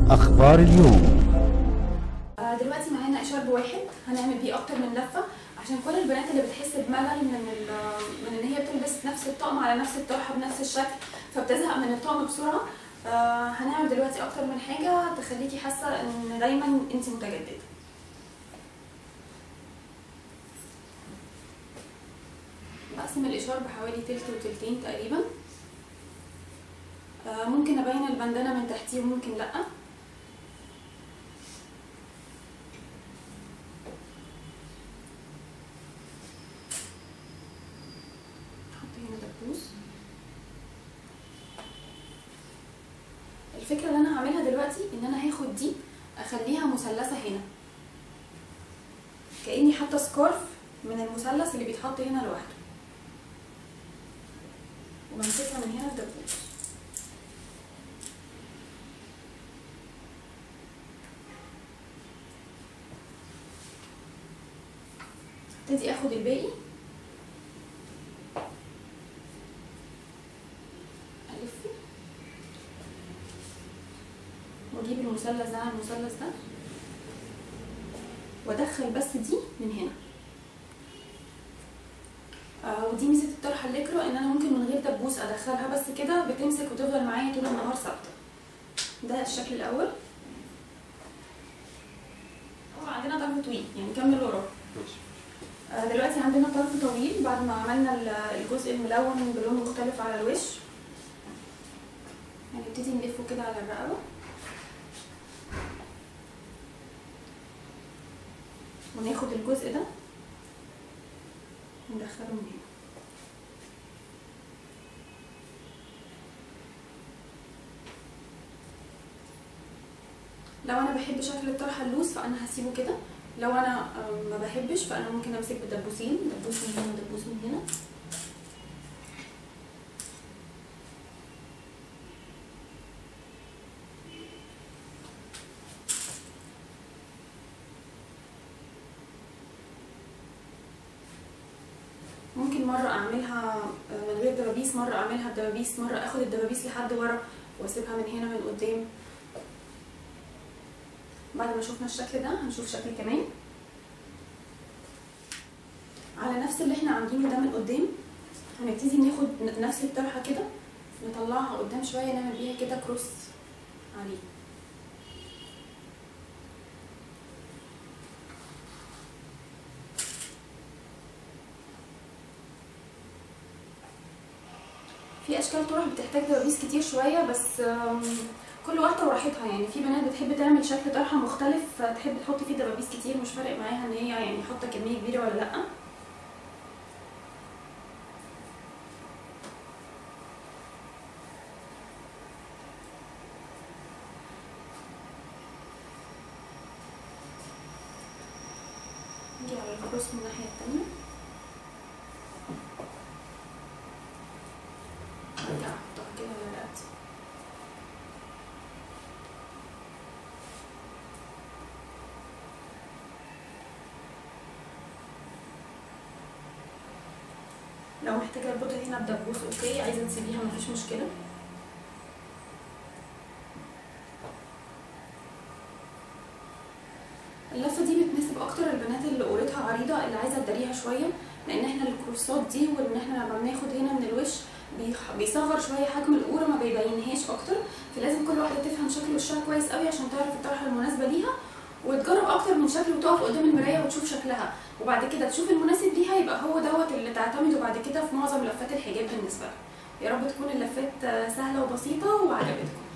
أخبار اليوم آه، دلوقتي معانا اشار بواحد هنعمل بيه اكتر من لفه عشان كل البنات اللي بتحس بملل من ال- من ان هي بتلبس نفس الطقم على نفس الطرحه بنفس الشكل فبتزهق من الطقم بسرعه آه، هنعمل دلوقتي اكتر من حاجه تخليكي حاسه ان دايما انت متجدده بقسم الاشار بحوالي تلت وتلتين تقريبا آه، ممكن ابين البندانه من تحتيه وممكن لا احط هنا دبوس الفكره اللي انا هعملها دلوقتي ان انا هاخد دي اخليها مثلثه هنا كاني حاطه سكارف من المثلث اللي بيتحط هنا لوحده وبمسكها من هنا بدبوس ابتدي اخد الباقي الفه واجيب المثلث ده على المثلث ده وادخل بس دي من هنا آه ودي ميزه الطرحه الليكرا ان انا ممكن من غير دبوس ادخلها بس كده بتمسك وتفضل معايا طول النهار ثابته ده الشكل الاول هو عندنا طرف طويل يعني كمل وراه آه، دلوقتي عندنا طرف طويل بعد ما عملنا ال- الجزء الملون بلون مختلف على الوش هنبتدي نلفه كده على الرقبة وناخد الجزء ده وندخله من هنا لو انا بحب شكل الطرحه اللوز فانا هسيبه كده لو انا آه، ما بحبش فانا ممكن امسك بدبوسين دبوس من هنا ودبوس من هنا ممكن مرة أعملها آه، من غير دبابيس مرة أعملها بدبابيس مرة أخد الدبابيس لحد ورا وأسيبها من هنا من قدام بعد ما شفنا الشكل ده هنشوف شكل كمان على نفس اللي احنا عاملينه ده من قدام هنبتدي ناخد ن- نفس الطرحه كده نطلعها قدام شويه نعمل بيها كده كروس عليه في اشكال طرح بتحتاج دبابيس كتير شويه بس آم، كل واحده وراحتها يعني في بنات بتحب تعمل شكل طرحه مختلف تحب تحط فيه دبابيس كتير مش فارق معاها ان هي يعني حاطه كميه كبيره ولا لا نيجي على الكروس من الناحيه التانيه ارجع احطها كده على رقبتي لو محتاجة اربطها هنا بدبوس اوكي عايزة تسيبيها مفيش مشكلة اللفة دي بتناسب اكتر البنات اللي قورتها عريضة اللي عايزة تداريها شوية لان احنا الكروسات دي وان احنا لما بناخد هنا من الوش بيخ- بيصغر شوية حجم القورة ما بيبينهاش اكتر فلازم كل واحدة تفهم شكل وشها كويس قوي عشان تعرف الطرحة المناسبة ليها وتجرب اكتر من شكل وتقف قدام المرايه وتشوف شكلها وبعد كده تشوف المناسب ليها يبقى هو دوت اللي تعتمده بعد كده في معظم لفات الحجاب بالنسبه لها يا رب تكون اللفات آه، سهله وبسيطه وعجبتكم